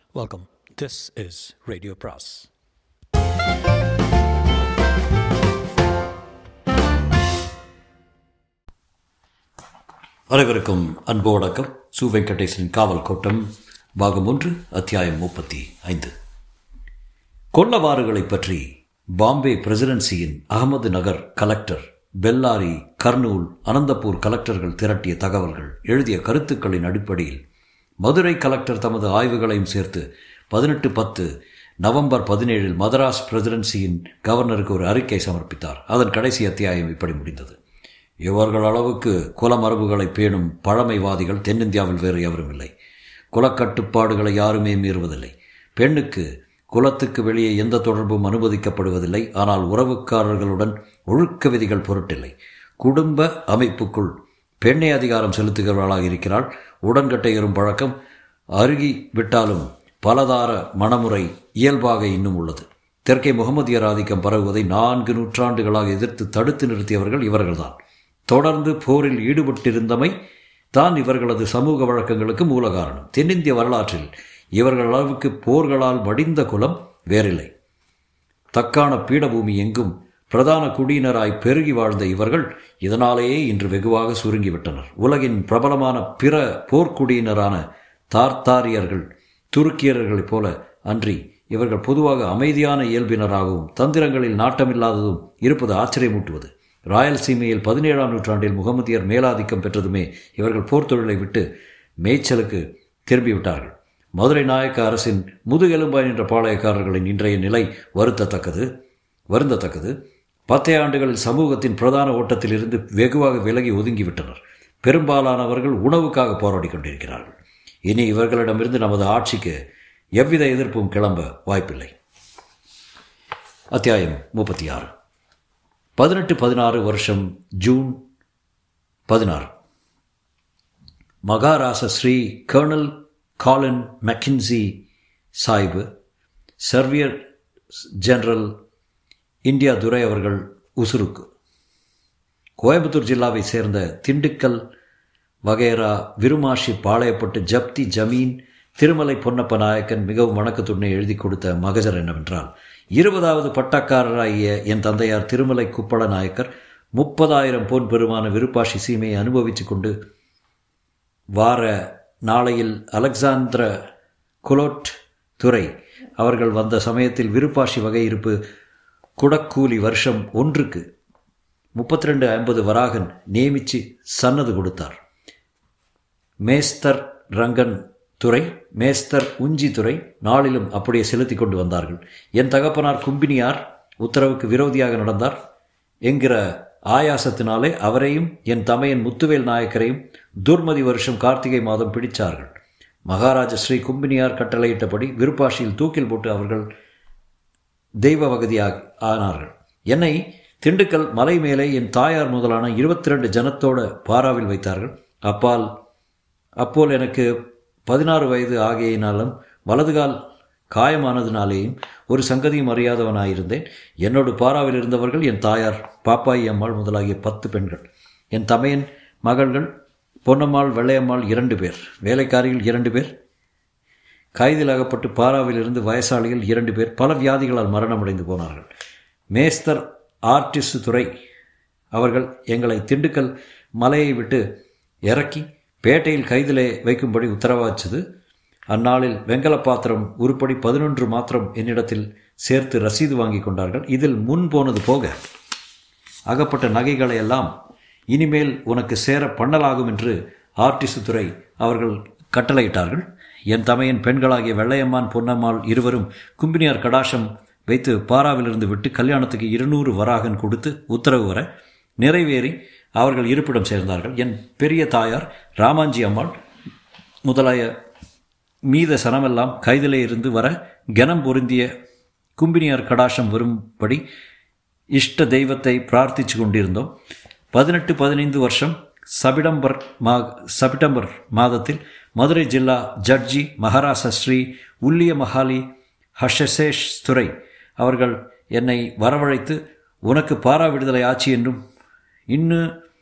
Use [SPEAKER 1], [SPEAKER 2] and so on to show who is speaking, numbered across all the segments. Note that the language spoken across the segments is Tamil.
[SPEAKER 1] Welcome. This is Radio Pras.
[SPEAKER 2] அனைவருக்கும் அன்பு வணக்கம் சு வெங்கடேசனின் காவல் கோட்டம் பாகம் ஒன்று அத்தியாயம் முப்பத்தி ஐந்து கொள்ளவாறுகளை பற்றி பாம்பே பிரசிடென்சியின் அகமது நகர் கலெக்டர் பெல்லாரி கர்னூல் அனந்தபூர் கலெக்டர்கள் திரட்டிய தகவல்கள் எழுதிய கருத்துக்களின் அடிப்படையில் மதுரை கலெக்டர் தமது ஆய்வுகளையும் சேர்த்து பதினெட்டு பத்து நவம்பர் பதினேழில் மதராஸ் பிரசிடென்சியின் கவர்னருக்கு ஒரு அறிக்கை சமர்ப்பித்தார் அதன் கடைசி அத்தியாயம் இப்படி முடிந்தது இவர்கள் அளவுக்கு குலமரபுகளை பேணும் பழமைவாதிகள் தென்னிந்தியாவில் வேறு எவரும் இல்லை குலக்கட்டுப்பாடுகளை யாருமே மீறுவதில்லை பெண்ணுக்கு குலத்துக்கு வெளியே எந்த தொடர்பும் அனுமதிக்கப்படுவதில்லை ஆனால் உறவுக்காரர்களுடன் ஒழுக்க விதிகள் பொருட்டில்லை குடும்ப அமைப்புக்குள் பெண்ணை அதிகாரம் செலுத்துகிறவர்களாக இருக்கிறாள் உடன்கட்டையரும் பழக்கம் அருகி விட்டாலும் பலதார மணமுறை இயல்பாக இன்னும் உள்ளது தெற்கே முகமதியர் ஆதிக்கம் பரவுவதை நான்கு நூற்றாண்டுகளாக எதிர்த்து தடுத்து நிறுத்தியவர்கள் இவர்கள்தான் தொடர்ந்து போரில் ஈடுபட்டிருந்தமை தான் இவர்களது சமூக வழக்கங்களுக்கு மூல காரணம் தென்னிந்திய வரலாற்றில் இவர்கள் அளவுக்கு போர்களால் மடிந்த குலம் வேறில்லை தக்கான பீடபூமி எங்கும் பிரதான குடியினராய் பெருகி வாழ்ந்த இவர்கள் இதனாலேயே இன்று வெகுவாக சுருங்கிவிட்டனர் உலகின் பிரபலமான பிற போர்க்குடியினரான தார்த்தாரியர்கள் துருக்கியர்களைப் போல அன்றி இவர்கள் பொதுவாக அமைதியான இயல்பினராகவும் தந்திரங்களில் நாட்டமில்லாததும் இருப்பது ஆச்சரியமூட்டுவது ராயல்சீமையில் பதினேழாம் நூற்றாண்டில் முகமதியர் மேலாதிக்கம் பெற்றதுமே இவர்கள் போர் தொழிலை விட்டு மேய்ச்சலுக்கு திரும்பிவிட்டார்கள் மதுரை நாயக்க அரசின் முதுகெலும்பாய் நின்ற பாளையக்காரர்களின் இன்றைய நிலை வருத்தத்தக்கது வருந்தத்தக்கது பத்தே ஆண்டுகளில் சமூகத்தின் பிரதான ஓட்டத்தில் இருந்து வெகுவாக விலகி ஒதுங்கிவிட்டனர் பெரும்பாலானவர்கள் உணவுக்காக போராடி கொண்டிருக்கிறார்கள் இனி இவர்களிடமிருந்து நமது ஆட்சிக்கு எவ்வித எதிர்ப்பும் கிளம்ப வாய்ப்பில்லை அத்தியாயம் முப்பத்தி ஆறு பதினெட்டு பதினாறு வருஷம் ஜூன் பதினாறு மகாராச ஸ்ரீ கர்னல் காலின் மெக்கின்சி சாய்பு சர்வியர் ஜெனரல் இந்தியா துரை அவர்கள் உசுருக்கு கோயம்புத்தூர் ஜில்லாவை சேர்ந்த திண்டுக்கல் வகைரா விருமாஷி பாளையப்பட்டு ஜப்தி ஜமீன் திருமலை பொன்னப்ப நாயக்கன் மிகவும் வணக்கத்துடனே எழுதி கொடுத்த மகஜர் என்னவென்றால் இருபதாவது பட்டக்காரராகிய என் தந்தையார் திருமலை குப்பள நாயக்கர் முப்பதாயிரம் பொன் பெருமான விருப்பாஷி சீமையை அனுபவித்துக் கொண்டு வார நாளையில் அலெக்சாந்திர குலோட் துறை அவர்கள் வந்த சமயத்தில் விருப்பாஷி வகை இருப்பு குடக்கூலி வருஷம் ஒன்றுக்கு முப்பத்தி ரெண்டு ஐம்பது வராகன் நியமித்து சன்னது கொடுத்தார் மேஸ்தர் ரங்கன் துறை மேஸ்தர் உஞ்சி துறை நாளிலும் அப்படியே செலுத்தி கொண்டு வந்தார்கள் என் தகப்பனார் கும்பினியார் உத்தரவுக்கு விரோதியாக நடந்தார் என்கிற ஆயாசத்தினாலே அவரையும் என் தமையன் முத்துவேல் நாயக்கரையும் துர்மதி வருஷம் கார்த்திகை மாதம் பிடித்தார்கள் மகாராஜ ஸ்ரீ கும்பினியார் கட்டளையிட்டபடி விருப்பாஷியில் தூக்கில் போட்டு அவர்கள் தெய்வ வகதியாக ஆனார்கள் என்னை திண்டுக்கல் மலை மேலே என் தாயார் முதலான இருபத்தி ரெண்டு ஜனத்தோட பாராவில் வைத்தார்கள் அப்பால் அப்போல் எனக்கு பதினாறு வயது ஆகியினாலும் வலதுகால் காயமானதினாலேயும் ஒரு சங்கதியும் அறியாதவனாயிருந்தேன் என்னோடு பாராவில் இருந்தவர்கள் என் தாயார் பாப்பாயி அம்மாள் முதலாகிய பத்து பெண்கள் என் தமையன் மகள்கள் பொன்னம்மாள் வெள்ளையம்மாள் இரண்டு பேர் வேலைக்காரிகள் இரண்டு பேர் கைதில் அகப்பட்டு பாராவில் இருந்து வயசாளிகள் இரண்டு பேர் பல வியாதிகளால் மரணமடைந்து போனார்கள் மேஸ்தர் ஆர்டிஸ்ட் துறை அவர்கள் எங்களை திண்டுக்கல் மலையை விட்டு இறக்கி பேட்டையில் கைதிலே வைக்கும்படி உத்தரவாச்சது அந்நாளில் வெங்கல பாத்திரம் உருப்படி பதினொன்று மாத்திரம் என்னிடத்தில் சேர்த்து ரசீது வாங்கி கொண்டார்கள் இதில் முன் போனது போக அகப்பட்ட நகைகளை எல்லாம் இனிமேல் உனக்கு சேர பண்ணலாகும் என்று ஆர்டிஸ்ட் துறை அவர்கள் கட்டளையிட்டார்கள் என் தமையன் பெண்களாகிய வெள்ளையம்மான் பொன்னம்மாள் இருவரும் கும்பினியார் கடாசம் வைத்து பாராவிலிருந்து விட்டு கல்யாணத்துக்கு இருநூறு வராகன் கொடுத்து உத்தரவு வர நிறைவேறி அவர்கள் இருப்பிடம் சேர்ந்தார்கள் என் பெரிய தாயார் ராமாஞ்சி அம்மாள் முதலாய மீத சனமெல்லாம் கைதிலே இருந்து வர கனம் பொருந்திய கும்பினியார் கடாசம் வரும்படி இஷ்ட தெய்வத்தை பிரார்த்தித்து கொண்டிருந்தோம் பதினெட்டு பதினைந்து வருஷம் சபிடம்பர் மா சபிடம்பர் மாதத்தில் மதுரை ஜில்லா ஜட்ஜி மகாராச ஸ்ரீ உல்லிய மகாலி ஹஷசேஷ் துரை அவர்கள் என்னை வரவழைத்து உனக்கு பாரா விடுதலை ஆட்சி என்றும் இன்னும்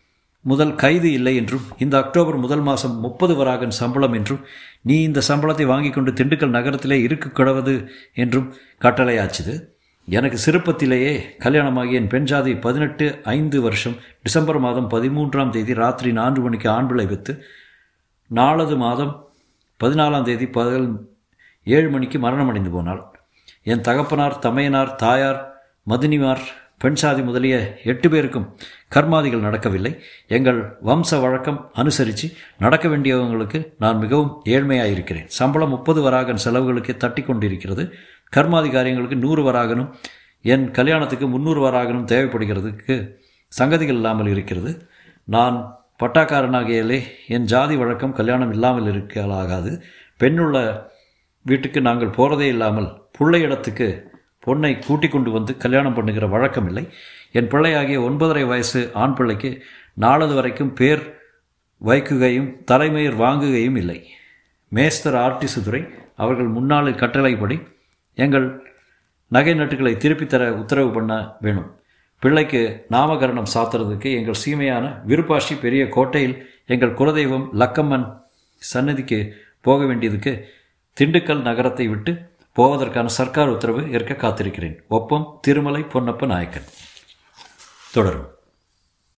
[SPEAKER 2] முதல் கைது இல்லை என்றும் இந்த அக்டோபர் முதல் மாதம் முப்பது வராகன் சம்பளம் என்றும் நீ இந்த சம்பளத்தை வாங்கி கொண்டு திண்டுக்கல் நகரத்திலே இருக்க கிடவது என்றும் கட்டளையாச்சுது எனக்கு சிறுப்பத்திலேயே கல்யாணமாகி என் பெண் ஜாதி பதினெட்டு ஐந்து வருஷம் டிசம்பர் மாதம் பதிமூன்றாம் தேதி ராத்திரி நான்கு மணிக்கு ஆண் பிள்ளை வித்து நாலது மாதம் பதினாலாம் தேதி பகல் ஏழு மணிக்கு மரணம் அடைந்து போனாள் என் தகப்பனார் தமையனார் தாயார் மதினிமார் பெண் சாதி முதலிய எட்டு பேருக்கும் கர்மாதிகள் நடக்கவில்லை எங்கள் வம்ச வழக்கம் அனுசரித்து நடக்க வேண்டியவங்களுக்கு நான் மிகவும் ஏழ்மையாக இருக்கிறேன் சம்பளம் முப்பது வராகன் செலவுகளுக்கே தட்டி கொண்டிருக்கிறது கர்மாதி காரியங்களுக்கு நூறு வராகனும் என் கல்யாணத்துக்கு முந்நூறு வராகனும் தேவைப்படுகிறதுக்கு சங்கதிகள் இல்லாமல் இருக்கிறது நான் பட்டாக்காரனாகியாலே என் ஜாதி வழக்கம் கல்யாணம் இல்லாமல் இருக்கலாகாது பெண்ணுள்ள வீட்டுக்கு நாங்கள் போகிறதே இல்லாமல் பிள்ளை இடத்துக்கு பொண்ணை கூட்டிக் கொண்டு வந்து கல்யாணம் பண்ணுகிற வழக்கம் இல்லை என் பிள்ளையாகிய ஒன்பதரை வயசு ஆண் பிள்ளைக்கு நாளது வரைக்கும் பேர் வைக்குகையும் தலைமையர் வாங்குகையும் இல்லை மேஸ்தர் ஆர்டிசுதுரை அவர்கள் முன்னாள் கட்டளைப்படி எங்கள் நகை நட்டுகளை திருப்பித் தர உத்தரவு பண்ண வேணும் பிள்ளைக்கு நாமகரணம் சாத்துறதுக்கு எங்கள் சீமையான விருப்பாஷி பெரிய கோட்டையில் எங்கள் குலதெய்வம் லக்கம்மன் சன்னதிக்கு போக வேண்டியதுக்கு திண்டுக்கல் நகரத்தை விட்டு போவதற்கான சர்க்கார் உத்தரவு ஏற்க காத்திருக்கிறேன் ஒப்பம் திருமலை பொன்னப்ப நாயக்கன் தொடரும்